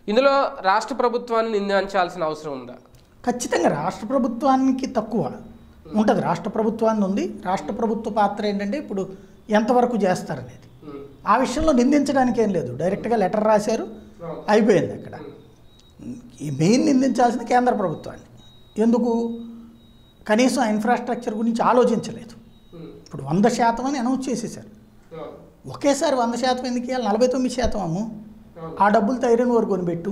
ఇందులో రాష్ట్ర ప్రభుత్వాన్ని నిందించాల్సిన అవసరం ఉందా ఖచ్చితంగా రాష్ట్ర ప్రభుత్వానికి తక్కువ ఉంటుంది రాష్ట్ర ప్రభుత్వాన్ని ఉంది రాష్ట్ర ప్రభుత్వ పాత్ర ఏంటంటే ఇప్పుడు ఎంతవరకు చేస్తారనేది ఆ విషయంలో నిందించడానికి ఏం లేదు డైరెక్ట్గా లెటర్ రాశారు అయిపోయింది అక్కడ ఈ మెయిన్ నిందించాల్సింది కేంద్ర ప్రభుత్వాన్ని ఎందుకు కనీసం ఆ ఇన్ఫ్రాస్ట్రక్చర్ గురించి ఆలోచించలేదు ఇప్పుడు వంద శాతం అని అనౌన్స్ చేసేసారు ఒకేసారి వంద శాతం ఎందుకు ఇవ్వాలి నలభై తొమ్మిది శాతం అమ్ము ఆ డబ్బులతో ఐరన్ ఓర్ కొనిపెట్టు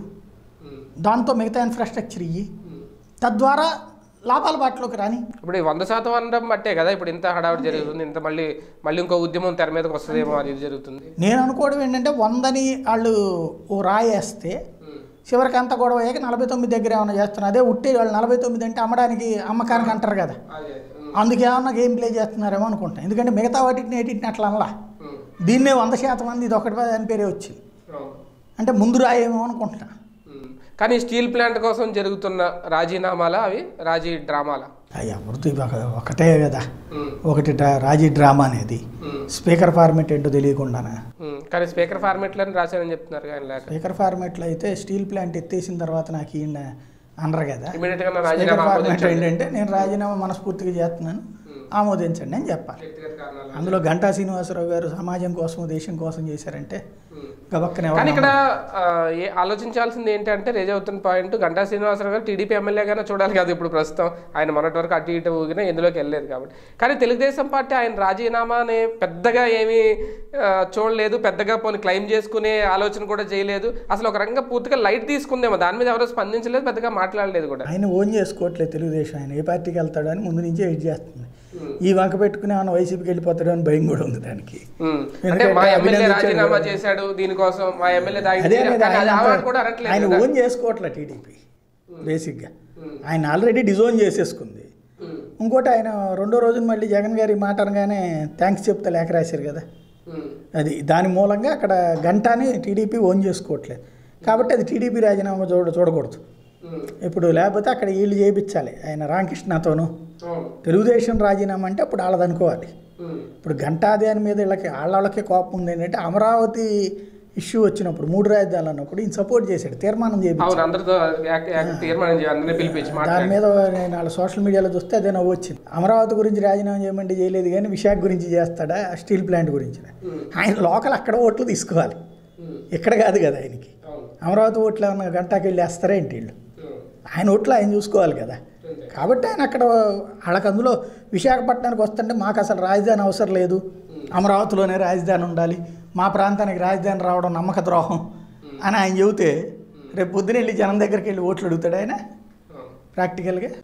దాంతో మిగతా ఇన్ఫ్రాస్ట్రక్చర్ ఇయ్యి తద్వారా లాభాల బాటలోకి రాని ఇప్పుడు ఈ వంద శాతం అనడం బట్టే కదా ఇప్పుడు ఇంత హడావిడి జరుగుతుంది ఇంత మళ్ళీ మళ్ళీ ఇంకో ఉద్యమం తెర మీదకి వస్తుందేమో అది ఇది జరుగుతుంది నేను అనుకోవడం ఏంటంటే వందని వాళ్ళు ఓ రాయేస్తే చివరికి అంత గొడవ అయ్యాక నలభై తొమ్మిది దగ్గర ఏమైనా చేస్తున్నారు అదే ఉట్టి వాళ్ళు నలభై తొమ్మిది అంటే అమ్మడానికి అమ్మకానికి అంటారు కదా అందుకే ఏమన్నా గేమ్ ప్లే చేస్తున్నారేమో అనుకుంటాను ఎందుకంటే మిగతా వాటిని ఏటిని అట్లా అనలా దీన్నే వంద శాతం మంది ఇది ఒకటి అని పేరే వచ్చింది అంటే ముందు రాయేమో అనుకుంటున్నా కానీ స్టీల్ ప్లాంట్ కోసం జరుగుతున్న రాజీనామాలా అవి రాజీ డ్రామాలా అయ్య ఎవరిది ఒక- ఒకటే కదా ఒకటి డ్రా- రాజీ డ్రామా అనేది స్పీకర్ ఫార్మెట్ ఏంటో తెలియకుండానా ఉమ్, కానీ స్పీకర్ ఫార్మేట్లని రాశారని చెప్తున్నారు కానీ లేక స్పీకర్ ఫార్మెట్లో అయితే స్టీల్ ప్లాంట్ ఎత్తేసిన తర్వాత నాకు ఈయన అనరు కదా ఇమీడియట్ గా నా స్పీకర్ రాజీనామా ఫార్మెట్ ఆమోదించండి. ఏంటంటే నేను రాజీనామా మనస్ఫూర్తిగా చేస్తున్నాను ఆమోదించండి అని చెప్పాలి వ్యక్తిగత కారణాలు. అందులో గంటా శ్రీనివాసరావు గారు సమాజం కోసం దేశం కోసం చేశారంటే ఉమ్. గబక్కన కానీ ఇక్కడ ఆ, ఏ ఆలోచించాల్సింది ఏంటంటే రేజ్ అవుతున్న పాయింట్ గంటా శ్రీనివాసరావు గారు టీడీపీ ఎమ్మెల్యేగానే చూడాలి కదా ఇప్పుడు ప్రస్తుతం ఆయన మొన్నటి వరకు అటు ఇటు ఊగినా ఎందులోకి వెళ్ళలేదు కాబట్టి కానీ తెలుగుదేశం పార్టీ ఆయన రాజీనామాని పెద్దగా ఏమీ ఆ, చూడలేదు పెద్దగా పోనీ క్లెయిమ్ చేసుకునే ఆలోచన కూడా చేయలేదు అసలు ఒక రకంగా పూర్తిగా లైట్ తీసుకుందేమో దాని మీద ఎవరో స్పందించలేదు పెద్దగా మాట్లాడలేదు కూడా ఆయన ఓన్ చేసుకోవట్లేదు తెలుగుదేశం ఆయన ఏ పార్టీకి వెళ్తాడో అని ముందు నుంచే వెయిట్ చేస్తుంది ఈ వంక పెట్టుకుని ఆయన వైసీపీకి వెళ్ళిపోతాడో అని భయం కూడా ఉంది దానికి ఉమ్. అంటే ఎందుకంటే మా ఎమ్మెల్యే అభినందించాడు రాజీనామా కూడా. చేశాడు దీనికోసం మా ఎమ్మెల్యే అదే దాగి అనేది కానీ అది ఆయన ఆ మాట కూడా అనట్లేదు ఆయన కదా. ఓన్ చేసుకోవట్లే టీడీపీ బేసిక్గా ఆయన ఆల్రెడీ డిజోన్ చేసేసుకుంది ఉమ్. ఇంకోటి ఆయన రెండో రోజున మళ్ళీ జగన్ గారి మాట అనగానే థ్యాంక్స్ చెప్తే లేఖ రాశారు కదా ఉమ్. అది దాని మూలంగా అక్కడ గంటాని టీడీపీ ఓన్ చేసుకోవట్లేదు కాబట్టి అది టీడీపీ రాజీనామా చూడ చూడకూడదు ఉమ్. ఇప్పుడు లేకపోతే అక్కడ వీళ్ళు చేయించాలి ఆయన రామకృష్ణతోనూ అవును. తెలుగుదేశం రాజీనామా అంటే అప్పుడు వాళ్ళది అనుకోవాలి ఉమ్. ఇప్పుడు గంటాది అని మీద వీళ్ళకి వాళ్ళకి కోపం ఉంది ఏంటంటే అమరావతి ఇష్యూ వచ్చినప్పుడు మూడు రాజధానులు అన్నప్పుడు ఈయన సపోర్ట్ చేశాడు తీర్మానం చేయించాడు అవును అందరితో యాక్ట్- యాక్ట్ తీర్మానం చేయాలి అందరినీ పిలిపించి దాని మాట్లాడి మీద నేను వాళ్ళ సోషల్ మీడియాలో చూస్తే అదే నవ్వు వచ్చింది అమరావతి గురించి రాజీనామా చేయమంటే చేయలేదు కానీ విశాఖ గురించి చేస్తాడా స్టీల్ ప్లాంట్ గురించి ఆయన లోకల్ అక్కడ ఓట్లు తీసుకోవాలి ఉమ్. ఇక్కడ కాదు కదా ఆయనకి అవును. అమరావతి ఓట్లు ఏమన్నా గంటకి వెళ్ళి వేస్తారా ఏంటి వీళ్ళు ఉమ్. ఆయన ఓట్లు ఆయన చూసుకోవాలి కదా అంతే. కాబట్టి ఆయన అక్కడ వాళ్ళకి అందులో విశాఖపట్నానికి వస్తుంటే మాకు అసలు రాజధాని అవసరం లేదు అమరావతిలోనే రాజధాని ఉండాలి మా ప్రాంతానికి రాజధాని రావడం నమ్మక ద్రోహం అని ఆయన చెబితే రేపు పొద్దున వెళ్ళి జనం దగ్గరికి వెళ్ళి ఓట్లు అడుగుతాడు ఆయన అవును. ప్రాక్టికల్గా